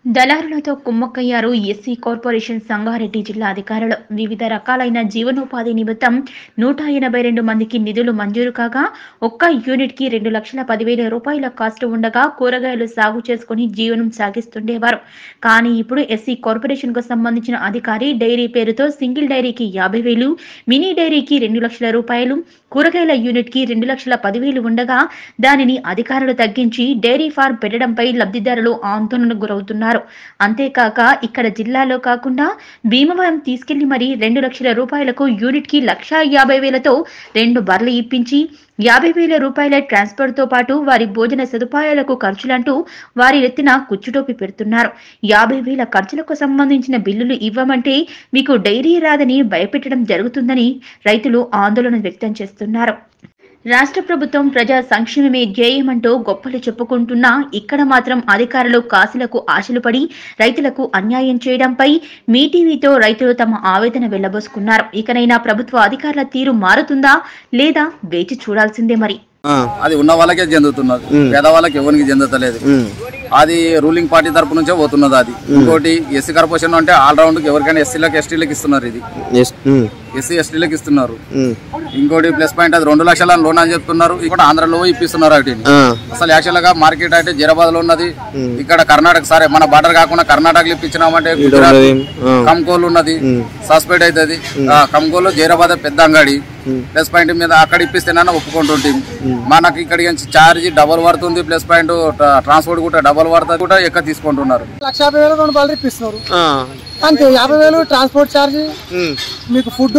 దళారులతో కుమ్మక్కయ్యారు SC corporation Sangareddy జిల్లా అధికారులు వివిధ రకాలైన జీవనోపాధి నిమిత్తం నూట ఎనభై రెండు మందికి నిధులు మంజూరు కాగా ఒక్క యూనిట్ కి రెండు లక్షల పదివేల రూపాయల కాస్ట్ ఉండగా కూరగాయలు సాగు చేసుకుని జీవనం సాగిస్తుండేవారు కానీ ఇప్పుడు ఎస్సీ కార్పొరేషన్ కు సంబంధించిన అధికారి డైరీ పేరుతో సింగిల్ డైరీకి యాభై వేలు మినీ డైరీకి రెండు లక్షల రూపాయలు కూరగాయల యూనిట్ కి రెండు లక్షల పదివేలు ఉండగా దానిని అధికారులు తగ్గించి డైరీ ఫార్మ్ పెట్టడంపై లబ్ధిదారులు ఆందోళనకు గురవుతున్నారు అంతేకాక ఇక్కడ జిల్లాలో కాకుండా భీమవరం తీసుకెళ్లి మరి రెండు లక్షల రూపాయలకు యూనిట్ కి లక్షా యాభై వేలతో రెండు బర్లు ఇప్పించి యాభై వేల రూపాయల ట్రాన్స్ఫర్ తో పాటు వారి భోజన సదుపాయాలకు ఖర్చులంటూ వారి ఎత్తిన కుచ్చుటోపి పెడుతున్నారు యాభై వేల ఖర్చులకు సంబంధించిన బిల్లులు ఇవ్వమంటే మీకు డైరీ రాదని భయపెట్టడం జరుగుతుందని రైతులు ఆందోళన వ్యక్తం చేస్తున్నారు రాష్ట్ర ప్రభుత్వం ప్రజా సంక్షేమమే ధ్యేయమంటూ గొప్పలు చెప్పుకుంటున్నా ఇక్కడ మాత్రం అధికారులు కాసులకు ఆశలు పడి రైతులకు అన్యాయం చేయడంపై మీ టీవీతో రైతులు తమ ఆవేదన వెళ్లబోసుకున్నారు ఇకనైనా ప్రభుత్వ అధికారుల తీరు మారుతుందా లేదా వేచి చూడాల్సిందే మరి ఆ, అది ఉన్న వాళ్ళకే చెందుతున్నది పేద వాళ్ళకి ఎవరికి చెందతలేదు ఉమ్, అది రూలింగ్ పార్టీ తరపు నుంచే పోతున్నది అది ఇంకోటి ఎస్సీ కార్పొరేషన్ అంటే ఆల్ రౌండ్ ఎవరికైనా ఎస్సీలకు ఎస్టీలకు ఇస్తున్నారు ఇది ఎస్, ఉమ్, ఎస్సీ ఎస్టీలకు ఇస్తున్నారు ఉమ్, ఇంకోటి ప్లస్ పాయింట్ అది రెండు లక్షల లోన్ అని చెప్తున్నారు ఇక్కడ ఆంధ్రలో ఇప్పిస్తున్నారు వాటిని ఆ, అసలు యాక్చువల్ గా మార్కెట్ అయితే జీరాబాద్ లో ఉన్నది ఇక్కడ కర్ణాటక సరే మన బార్డర్ కాకుండా కర్ణాటకలో ఇప్పించినామంటే గుజరాత్ ఉన్నది, ఆ, కంకోల్ ఉన్నది సస్పెండ్ అవుతుంది కంకోల్ జైరాబాద్ పెద్ద అంగడి ప్లస్ పాయింట్ మీద అక్కడ ఇప్పిస్తేనన్నా ఒప్పుకుంటుంటే మనకి ఇక్కడికి నుంచి ఛార్జ్ డబల్ పడుతుంది ప్లస్ పాయింట్ ట్రాన్స్పోర్ట్ కూడా డబల్ పడుతుంది కూడా ఎక్కువ తీసుకుంటున్నారు లక్ష యాభై వేలు రెండు బళ్ళు ఇప్పిస్తున్నారు ఆ, అంతే యాభై వేలు ట్రాన్స్పోర్ట్ ఛార్జ్ ఉమ్, మీకు ఫుడ్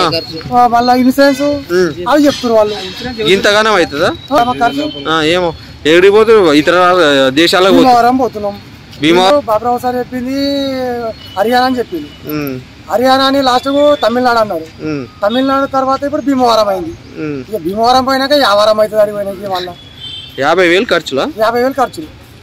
మళ్ళీ ఇన్సూరెన్స్ అవి చెప్తున్నారు వాళ్ళు ఇంతగానే అవుతుందా ఆ, మా ఖర్చు ఆ, ఏమో ఎక్కడికి పోతే ఇతర దేశాలకు పోతే భీమవరం పోతున్నాం భీమా బాబరావు సార్ చెప్పింది హర్యానా అని చెప్పింది ఉమ్, హర్యానా అని లాస్ట్ తమిళనాడు అన్నారు ఉమ్, తమిళనాడు తర్వాత ఇప్పుడు భీమవరం అయింది ఉమ్. ఇక భీమవరం పోయినాక యావరం అవుతుంది అడిగి పోయినాక మళ్ళీ యాభై వేలు ఖర్చులా యాభై వేలు ఖర్చులు